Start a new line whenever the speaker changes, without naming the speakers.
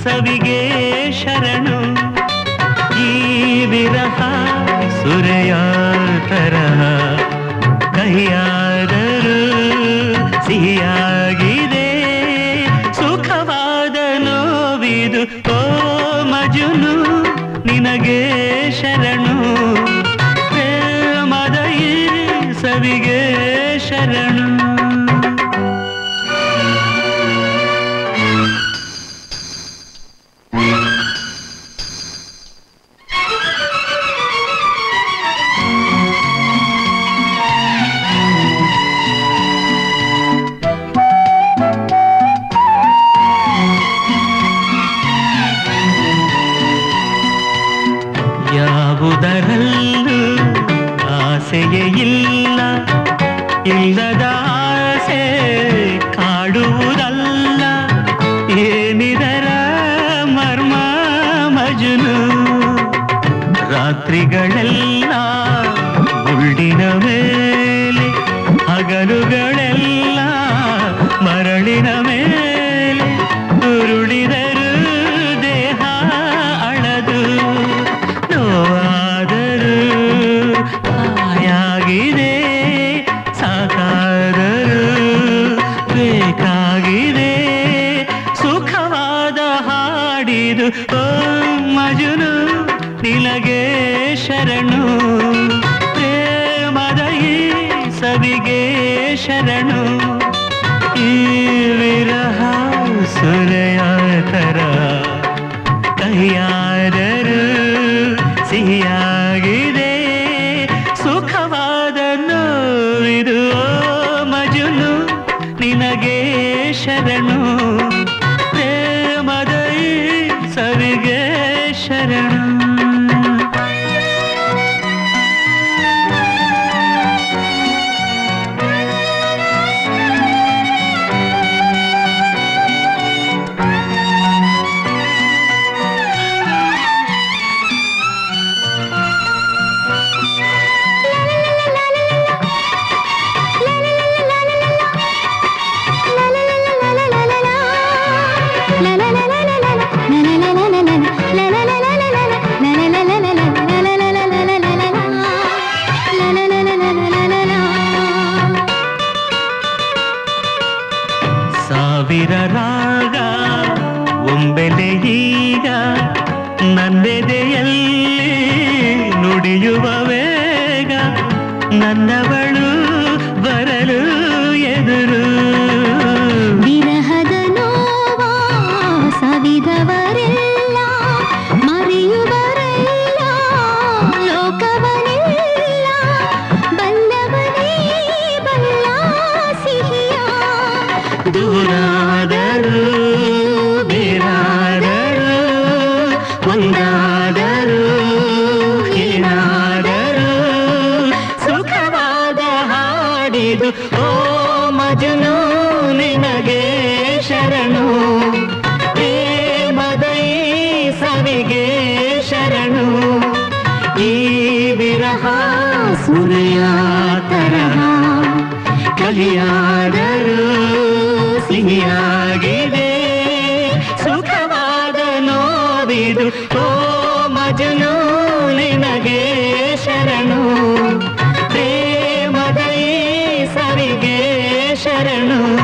ಸವಿಗೆ ಶರಣು ಈ ವಿರಹ ಸುರೆಯ ತರಹ ಕೈಯಾದರೂ ಸಿಹಿಯಾಗಿದೆ ಸುಖವಾದ ನೋವಿದು ಓ ಮಜುನು ನಿನಗೆ ಶರಣು ಪ್ರೇಮದ ಈ ಸವಿಗೆ ಶರಣು ಯಾವುದರಲ್ಲೂ ಆಸೆಯೇ ಇಲ್ಲ ಇಲ್ಲದ ಆಸೆ ಕಾಡುವುದಲ್ಲ ಏನಿದರ ಮರ್ಮ ಮಜುನು ರಾತ್ರಿಗಳೆಲ್ಲ ಗುಳ್ಳಿನ ಮೇಲೆ ಹಗಲುಗಳೆಲ್ಲ ಮರಳಿನ ಮೇಲೆ ಉರುಳಿದರು ದೇಹ ಅಳದು ನೋವಾದರೂ ಹಾಯಾಗಿದೆ ಸಾಕಾದರೂ ಬೇಕಾಗಿದೆ ಸುಖವಾದ ಹಾಡಿದು ಓ ಮಜುನು ನಿನಗೆ ಶರಣು ಪ್ರೇಮದ ಈ ಸವಿಗೆ ಶರಣು ಈ ವಿರಹ ಸುರೆಯ ತರ ಕೈಯಾದರೂ ಸಿಹಿಯಾಗಿದೆ ಸುಖವಾದ ನೋವಿದು ಓ ಮಜುನು ನಿನಗೆ ಶರಣು ಪ್ರೇಮದ ಈ ಸವಿಗೆ ಶರಣು ಸಾವಿರ ರಾಗ ಒಂಬೆಲೆ ಈಗ ನನ್ನೆದೆಯಲ್ಲಿ ನುಡಿಯುವ ವೇಗ ನನ್ನವಳು ಬರಲು ಎದುರು
ವಿರಹದ ನೋವ ಸವಿದವರೆಲ್ಲ ಮರೆಯುವರೆಲ್ಲ ಲೋಕವನೆಲ್ಲ ಬಲ್ಲವನೇ ಬಲ್ಲ ಸಿಹಿಯ
ದೂರಾದರೂ ಬೇರಾದರೂ ಒಂದಾದರೂ ಏನಾದರೂ ಸುಖವಾದ ಹಾಡಿದು ಓ ಮಜನು ನಿನಗೆ ಶರಣು ಪ್ರೇಮದ ಈ ಸವಿಗೆ ಶರಣು ಈ ವಿರಹ ಸುರೆಯ ತರಹ ಕಲಿಯಾದರೂ ಸಿಹಿಯಾಗಿದೆ ಸುಖವಾದ ನೋವಿದು ಓ ಮಜನು ನಿನಗೆ ಶರಣು ಪ್ರೇಮದ ಈ ಸವಿಗೆ ಶರಣು